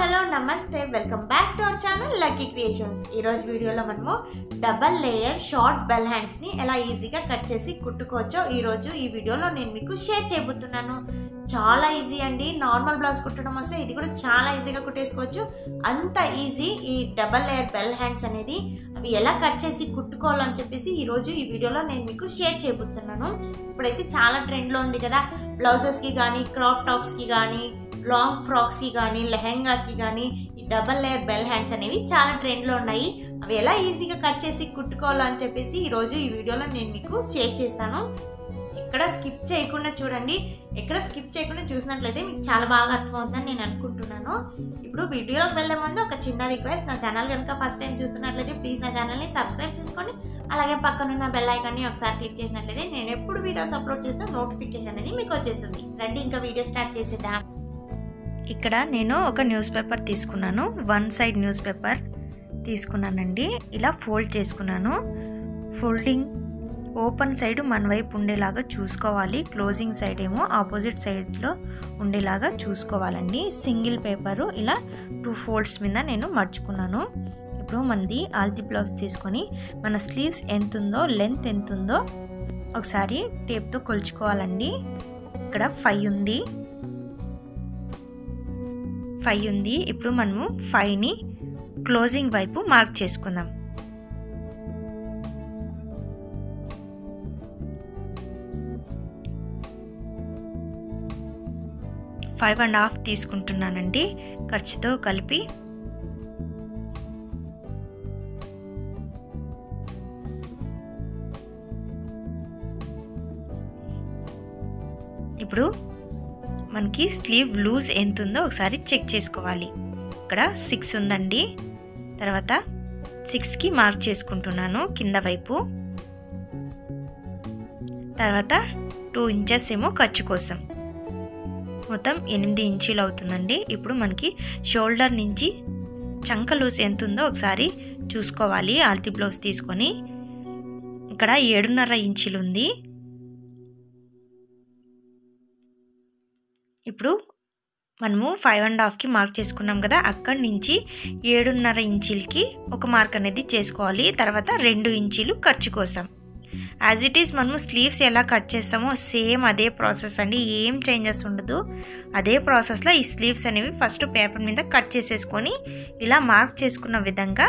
hello నమస్తే welcome back to our channel lucky creations ఈరోజు వీడియోలో మనము డబల్ లేయర్ షార్ట్ బెల్ హ్యాండ్స్ని ఎలా ఈజీగా కట్ చేసి కుట్టుకోవచ్చో ఈరోజు ఈ వీడియోలో నేను మీకు షేర్ చేయబోతున్నాను చాలా ఈజీ అండి నార్మల్ బ్లౌజ్ కుట్టడం వస్తే ఇది కూడా చాలా ఈజీగా కుట్టేసుకోవచ్చు అంత ఈజీ ఈ డబల్ లేయర్ బెల్ హ్యాండ్స్ అనేది అవి ఎలా కట్ చేసి కుట్టుకోవాలని చెప్పేసి ఈరోజు ఈ వీడియోలో నేను మీకు షేర్ చేయబోతున్నాను ఇప్పుడైతే చాలా ట్రెండ్లో ఉంది కదా బ్లౌజెస్కి కానీ క్రాప్ టాప్స్కి కానీ లాంగ్ ఫ్రాక్స్కి కానీ లెహెంగాస్కి కానీ ఈ డబల్ లేయర్ బెల్ హ్యాండ్స్ అనేవి చాలా ట్రెండ్లో ఉన్నాయి అవి ఎలా ఈజీగా కట్ చేసి కుట్టుకోవాలో అని చెప్పేసి ఈరోజు ఈ వీడియోలో నేను మీకు షేర్ చేస్తాను ఎక్కడ స్కిప్ చేయకుండా చూడండి ఎక్కడ స్కిప్ చేయకుండా చూసినట్లయితే మీకు చాలా బాగా అర్థమవుతుందని నేను అనుకుంటున్నాను ఇప్పుడు వీడియోలోకి వెళ్ళే ముందు ఒక చిన్న రిక్వెస్ట్ నా ఛానల్ కనుక ఫస్ట్ టైం చూస్తున్నట్లయితే ప్లీజ్ నా ఛానల్ని సబ్స్క్రైబ్ చేసుకోండి అలాగే పక్కనున్న బెల్ ఐకాన్ని ఒకసారి క్లిక్ చేసినట్లయితే నేను ఎప్పుడు వీడియోస్ అప్లోడ్ చేస్తే నోటిఫికేషన్ అనేది మీకు వచ్చేస్తుంది రండి ఇంకా వీడియో స్టార్ట్ చేసేద్దాం ఇక్కడ నేను ఒక న్యూస్ పేపర్ తీసుకున్నాను వన్ సైడ్ న్యూస్ పేపర్ తీసుకున్నానండి ఇలా ఫోల్డ్ చేసుకున్నాను ఫోల్డింగ్ ఓపెన్ సైడ్ మన వైపు ఉండేలాగా చూసుకోవాలి క్లోజింగ్ సైడ్ ఏమో ఆపోజిట్ సైడ్లో ఉండేలాగా చూసుకోవాలండి సింగిల్ పేపరు ఇలా టూ ఫోల్డ్స్ మీద నేను మర్చుకున్నాను ఇప్పుడు మనది ఆల్తి బ్లౌజ్ తీసుకొని మన స్లీవ్స్ ఎంత ఉందో లెంత్ ఎంత ఉందో ఒకసారి టేప్తో కొలుచుకోవాలండి ఇక్కడ ఫైవ్ ఉంది ఫైవ్ ఉంది ఇప్పుడు మనము ఫైవ్ని క్లోజింగ్ వైపు మార్క్ చేసుకుందాం ఫైవ్ అండ్ హాఫ్ తీసుకుంటున్నానండి ఖర్చుతో కలిపి ఇప్పుడు మనకి స్లీవ్ లూజ్ ఎంత ఉందో ఒకసారి చెక్ చేసుకోవాలి ఇక్కడ సిక్స్ ఉందండి తర్వాత సిక్స్కి మార్క్ చేసుకుంటున్నాను కింద వైపు తర్వాత టూ ఇంచెస్ ఏమో ఖర్చు కోసం మొత్తం ఎనిమిది ఇంచీలు అవుతుందండి ఇప్పుడు మనకి షోల్డర్ నుంచి చంక లూజ్ ఎంత ఉందో ఒకసారి చూసుకోవాలి ఆల్తి బ్లౌజ్ తీసుకొని ఇక్కడ ఏడున్నర ఇంచీలు ఉంది ఇప్పుడు మనము ఫైవ్ అండ్ హాఫ్కి మార్క్ చేసుకున్నాం కదా అక్కడి నుంచి ఏడున్నర ఇంచీలకి ఒక మార్క్ అనేది చేసుకోవాలి తర్వాత రెండు ఇంచీలు ఖర్చు కోసం యాజ్ ఇట్ ఈస్ మనము స్లీవ్స్ ఎలా కట్ చేస్తామో సేమ్ అదే ప్రాసెస్ అండి ఏం చేంజెస్ ఉండదు అదే ప్రాసెస్లో ఈ స్లీవ్స్ అనేవి ఫస్ట్ పేపర్ మీద కట్ చేసేసుకొని ఇలా మార్క్ చేసుకున్న విధంగా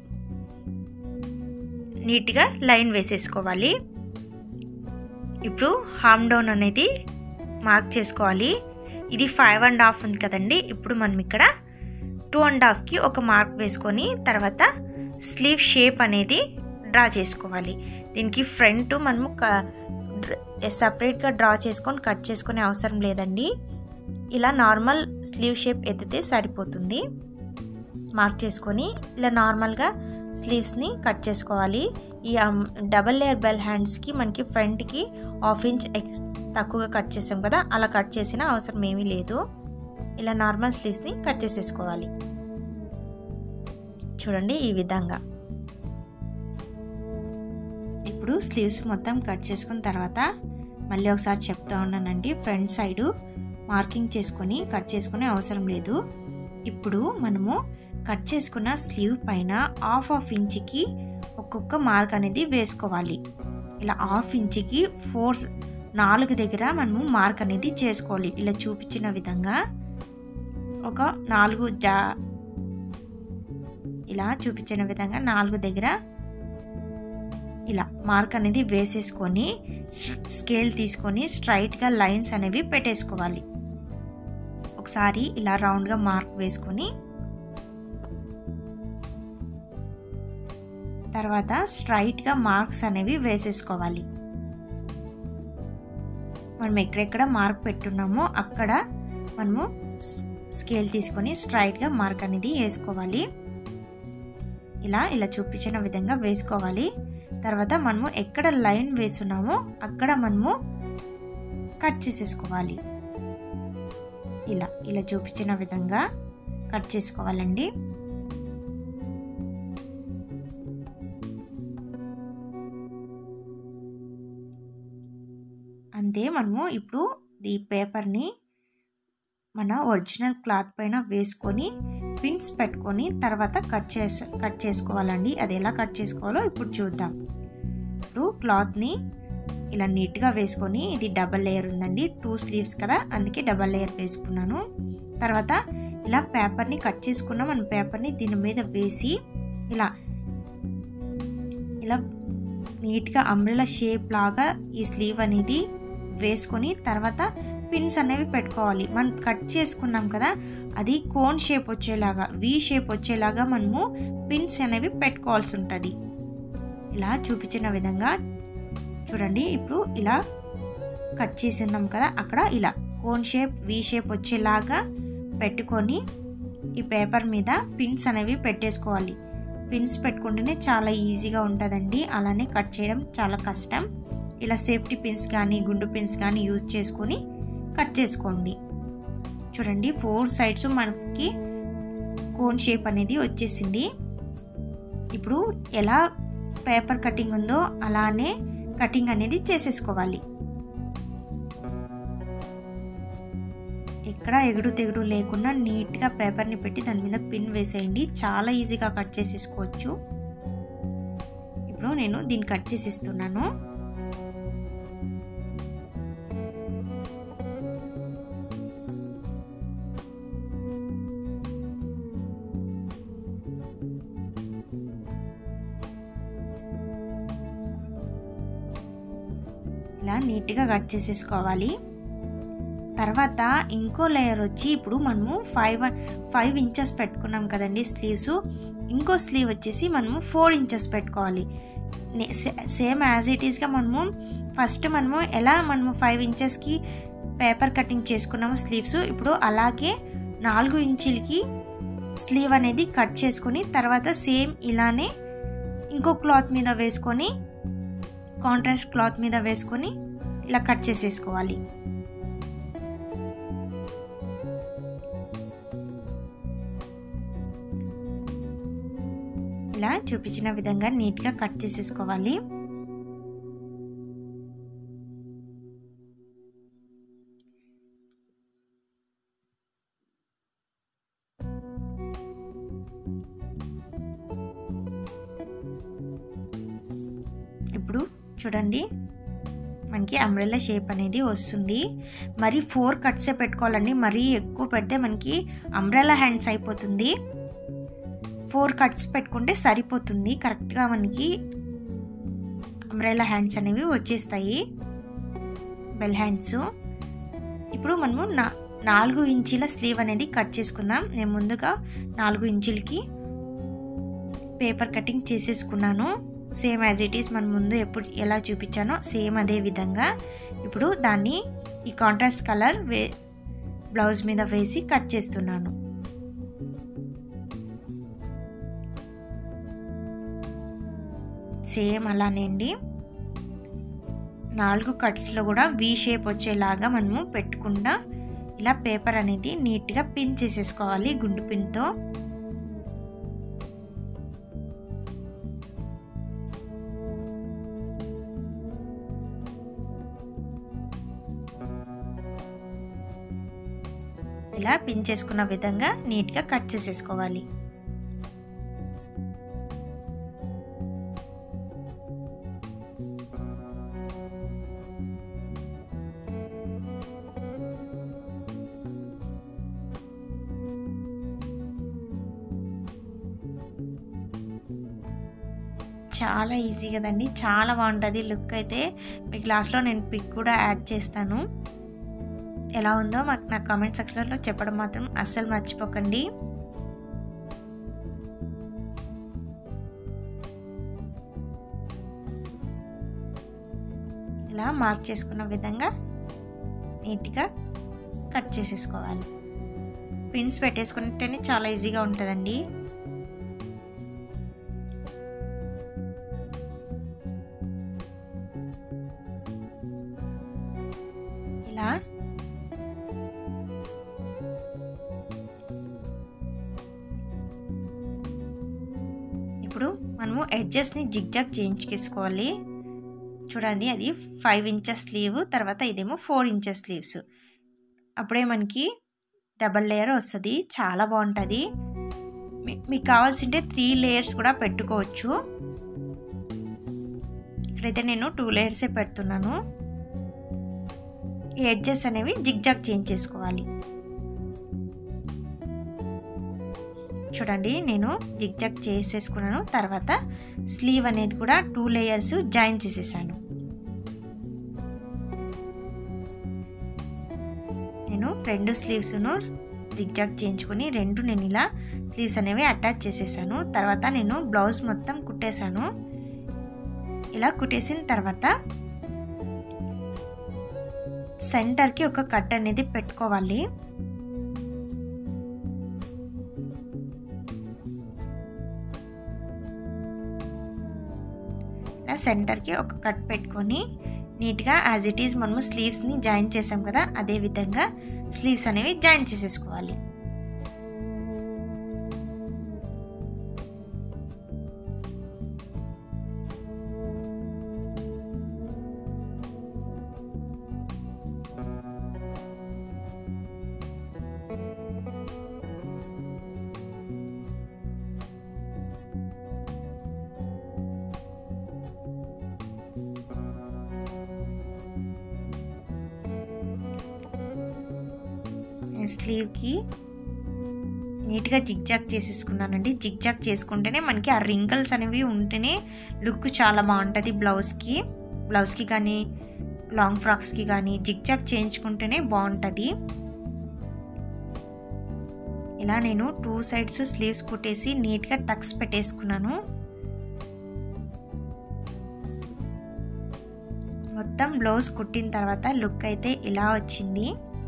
నీట్గా లైన్ వేసేసుకోవాలి ఇప్పుడు హామ్ డౌన్ అనేది మార్క్ చేసుకోవాలి ఇది ఫైవ్ అండ్ హాఫ్ ఉంది కదండి ఇప్పుడు మనం ఇక్కడ టూ అండ్ హాఫ్కి ఒక మార్క్ వేసుకొని తర్వాత స్లీవ్ షేప్ అనేది డ్రా చేసుకోవాలి దీనికి ఫ్రంట్ మనము సపరేట్గా డ్రా చేసుకొని కట్ చేసుకునే అవసరం లేదండి ఇలా నార్మల్ స్లీవ్ షేప్ ఎత్తితే సరిపోతుంది మార్క్ చేసుకొని ఇలా నార్మల్గా స్లీవ్స్ని కట్ చేసుకోవాలి ఈ డబల్ లేయర్ బెల్ హ్యాండ్స్కి మనకి ఫ్రంట్కి హాఫ్ ఇంచ్ ఎక్స్ తక్కువగా కట్ చేసాం కదా అలా కట్ చేసిన అవసరం ఏమీ లేదు ఇలా నార్మల్ స్లీవ్స్ని కట్ చేసేసుకోవాలి చూడండి ఈ విధంగా ఇప్పుడు స్లీవ్స్ మొత్తం కట్ చేసుకున్న తర్వాత మళ్ళీ ఒకసారి చెప్తా ఉన్నానండి ఫ్రంట్ సైడు మార్కింగ్ చేసుకొని కట్ చేసుకునే అవసరం లేదు ఇప్పుడు మనము కట్ చేసుకున్న స్లీవ్ పైన హాఫ్ హాఫ్ ఇంచ్కి ఒక్కొక్క మార్క్ అనేది వేసుకోవాలి ఇలా హాఫ్ ఇంచ్కి ఫోర్ నాలుగు దగ్గర మనము మార్క్ అనేది చేసుకోవాలి ఇలా చూపించిన విధంగా ఒక నాలుగు జా ఇలా చూపించిన విధంగా నాలుగు దగ్గర ఇలా మార్క్ అనేది వేసేసుకొని స్కేల్ తీసుకొని స్ట్రైట్గా లైన్స్ అనేవి పెట్టేసుకోవాలి ఒకసారి ఇలా రౌండ్గా మార్క్ వేసుకొని తర్వాత స్ట్రైట్గా మార్క్స్ అనేవి వేసేసుకోవాలి మనం ఎక్కడెక్కడ మార్క్ పెట్టున్నామో అక్కడ మనము స్కేల్ తీసుకొని స్ట్రైట్గా మార్క్ అనేది వేసుకోవాలి ఇలా ఇలా చూపించిన విధంగా వేసుకోవాలి తర్వాత మనము ఎక్కడ లైన్ వేసున్నామో అక్కడ మనము కట్ చేసేసుకోవాలి ఇలా ఇలా చూపించిన విధంగా కట్ చేసుకోవాలండి అంతే మనము ఇప్పుడు ఈ పేపర్ని మన ఒరిజినల్ క్లాత్ పైన వేసుకొని పిన్స్ పెట్టుకొని తర్వాత కట్ చేసి కట్ చేసుకోవాలండి అది ఎలా కట్ చేసుకోవాలో ఇప్పుడు చూద్దాం ఇప్పుడు క్లాత్ని ఇలా నీట్గా వేసుకొని ఇది డబల్ లేయర్ ఉందండి టూ స్లీవ్స్ కదా అందుకే డబల్ లేయర్ వేసుకున్నాను తర్వాత ఇలా పేపర్ని కట్ చేసుకున్న మన పేపర్ని దీని మీద వేసి ఇలా ఇలా నీట్గా అంబ్రెలా షేప్ లాగా ఈ స్లీవ్ అనేది వేసుకొని తర్వాత పిన్స్ అనేవి పెట్టుకోవాలి మనం కట్ చేసుకున్నాం కదా అది కోన్ షేప్ వచ్చేలాగా వి షేప్ వచ్చేలాగా మనము పిన్స్ అనేవి పెట్టుకోవాల్సి ఉంటుంది ఇలా చూపించిన విధంగా చూడండి ఇప్పుడు ఇలా కట్ చేసి ఉన్నాం కదా అక్కడ ఇలా కోన్ షేప్ వి షేప్ వచ్చేలాగా పెట్టుకొని ఈ పేపర్ మీద పిన్స్ అనేవి పెట్టేసుకోవాలి పిన్స్ పెట్టుకుంటేనే చాలా ఈజీగా ఉంటుందండి అలానే కట్ చేయడం చాలా కష్టం ఇలా సేఫ్టీ పిన్స్ కానీ గుండు పిన్స్ కానీ యూజ్ చేసుకొని కట్ చేసుకోండి చూడండి ఫోర్ సైడ్స్ మనకి కోన్ షేప్ అనేది వచ్చేసింది ఇప్పుడు ఎలా పేపర్ కటింగ్ ఉందో అలానే కటింగ్ అనేది చేసేసుకోవాలి ఎక్కడ ఎగుడు తెగుడు లేకుండా నీట్గా పేపర్ని పెట్టి దాని మీద పిన్ వేసేయండి చాలా ఈజీగా కట్ చేసేసుకోవచ్చు ఇప్పుడు నేను దీన్ని కట్ చేసేస్తున్నాను ఇలా నీట్గా కట్ చేసేసుకోవాలి తర్వాత ఇంకో లేయర్ వచ్చి ఇప్పుడు మనము ఫైవ్ ఫైవ్ ఇంచెస్ పెట్టుకున్నాం కదండి స్లీవ్స్ ఇంకో స్లీవ్ వచ్చేసి మనము ఫోర్ ఇంచెస్ పెట్టుకోవాలి సేమ్ యాజ్ ఇట్ ఈస్గా మనము ఫస్ట్ మనము ఎలా మనము ఫైవ్ ఇంచెస్కి పేపర్ కటింగ్ చేసుకున్నాము స్లీవ్స్ ఇప్పుడు అలాగే నాలుగు ఇంచులకి స్లీవ్ అనేది కట్ చేసుకొని తర్వాత సేమ్ ఇలానే ఇంకో క్లాత్ మీద వేసుకొని కాంట్రాస్ట్ క్లాత్ మీద వేసుకొని ఇలా కట్ చేసేసుకోవాలి ఇలా చూపించిన విధంగా నీట్గా కట్ చేసేసుకోవాలి ఇప్పుడు చూడండి మనకి అంబ్రెల్లా షేప్ అనేది వస్తుంది మరి ఫోర్ కట్సే పెట్టుకోవాలండి మరీ ఎక్కువ పెడితే మనకి అంబ్రెల్లా హ్యాండ్స్ అయిపోతుంది ఫోర్ కట్స్ పెట్టుకుంటే సరిపోతుంది కరెక్ట్గా మనకి అంబ్రెల్లా హ్యాండ్స్ అనేవి వచ్చేస్తాయి బెల్ హ్యాండ్స్ ఇప్పుడు మనము నా నాలుగు ఇంచీల స్లీవ్ అనేది కట్ చేసుకుందాం నేను ముందుగా నాలుగు ఇంచులకి పేపర్ కటింగ్ చేసేసుకున్నాను సేమ్ యాజ్ ఇట్ ఈస్ మన ముందు ఎప్పుడు ఎలా చూపించానో సేమ్ అదే విధంగా ఇప్పుడు దాన్ని ఈ కాంట్రాస్ట్ కలర్ వే బ్లౌజ్ మీద వేసి కట్ చేస్తున్నాను సేమ్ అలానే అండి నాలుగు కట్స్లో కూడా వీ షేప్ వచ్చేలాగా మనము పెట్టుకుండా ఇలా పేపర్ అనేది నీట్గా పిన్ చేసేసుకోవాలి గుండు పిన్తో ఇలా పిన్ చేసుకున్న విధంగా నీట్గా కట్ చేసేసుకోవాలి చాలా ఈజీ కదండి చాలా బాగుంటుంది లుక్ అయితే మీ క్లాస్లో నేను పిక్ కూడా యాడ్ చేస్తాను ఎలా ఉందో మాకు నా కామెంట్ సెక్షన్లో చెప్పడం మాత్రం అస్సలు మర్చిపోకండి ఇలా మార్క్ చేసుకున్న విధంగా నీట్గా కట్ చేసేసుకోవాలి పిన్స్ పెట్టేసుకుంటేనే చాలా ఈజీగా ఉంటుందండి ఇలా ఇప్పుడు మనము ఎడ్జెస్ని జిగ్జాగ్ చేయించుకేసుకోవాలి చూడండి అది ఫైవ్ ఇంచెస్ స్లీవ్ తర్వాత ఇదేమో ఫోర్ ఇంచెస్ స్లీవ్స్ అప్పుడే మనకి డబల్ లేయర్ వస్తుంది చాలా బాగుంటుంది మీకు కావాల్సింటే త్రీ లేయర్స్ కూడా పెట్టుకోవచ్చు ఇక్కడైతే నేను టూ లేయర్సే పెడుతున్నాను ఈ ఎడ్జెస్ అనేవి జిగ్జాగ్ చేంజ్ చేసుకోవాలి చూడండి నేను జిగ్జాగ్ చేసేసుకున్నాను తర్వాత స్లీవ్ అనేది కూడా టూ లేయర్స్ జాయిన్ చేసేసాను నేను రెండు స్లీవ్స్ను జిగ్జాగ్ చేయించుకొని రెండు నేను ఇలా స్లీవ్స్ అనేవి అటాచ్ చేసేసాను తర్వాత నేను బ్లౌజ్ మొత్తం కుట్టేశాను ఇలా కుట్టేసిన తర్వాత సెంటర్కి ఒక కట్ అనేది పెట్టుకోవాలి ఇలా సెంటర్కి ఒక కట్ పెట్టుకొని నీట్గా యాజ్ ఇట్ ఈజ్ మనము స్లీవ్స్ని జాయిన్ చేసాం కదా అదే విధంగా స్లీవ్స్ అనేవి జాయిన్ చేసేసుకోవాలి స్లీవ్కి నీట్గా జిగ్జాగ్ చేసేసుకున్నానండి జిగ్జాగ్ చేసుకుంటేనే మనకి ఆ రింకల్స్ అనేవి ఉంటేనే లుక్ చాలా బాగుంటుంది బ్లౌజ్కి బ్లౌజ్కి కానీ లాంగ్ ఫ్రాక్స్కి కానీ జిగ్జాగ్ చేయించుకుంటేనే బాగుంటుంది ఇలా నేను టూ సైడ్స్ స్లీవ్స్ కుట్టేసి నీట్గా టక్స్ పెట్టేసుకున్నాను మొత్తం బ్లౌజ్ కుట్టిన తర్వాత లుక్ అయితే ఇలా వచ్చింది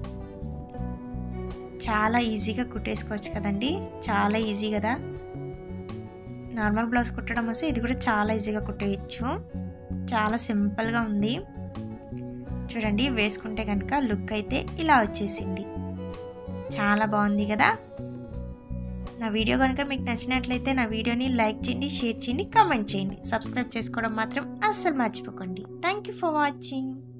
చాలా ఈజీగా కుట్టేసుకోవచ్చు కదండి చాలా ఈజీ కదా నార్మల్ బ్లౌజ్ కుట్టడం వస్తే ఇది కూడా చాలా ఈజీగా కుట్టేయచ్చు చాలా సింపుల్గా ఉంది చూడండి వేసుకుంటే కనుక లుక్ అయితే ఇలా వచ్చేసింది చాలా బాగుంది కదా నా వీడియో కనుక మీకు నచ్చినట్లయితే నా వీడియోని లైక్ చేయండి షేర్ చేయండి కామెంట్ చేయండి సబ్స్క్రైబ్ చేసుకోవడం మాత్రం అస్సలు మర్చిపోకండి థ్యాంక్ యూ ఫర్ వాచింగ్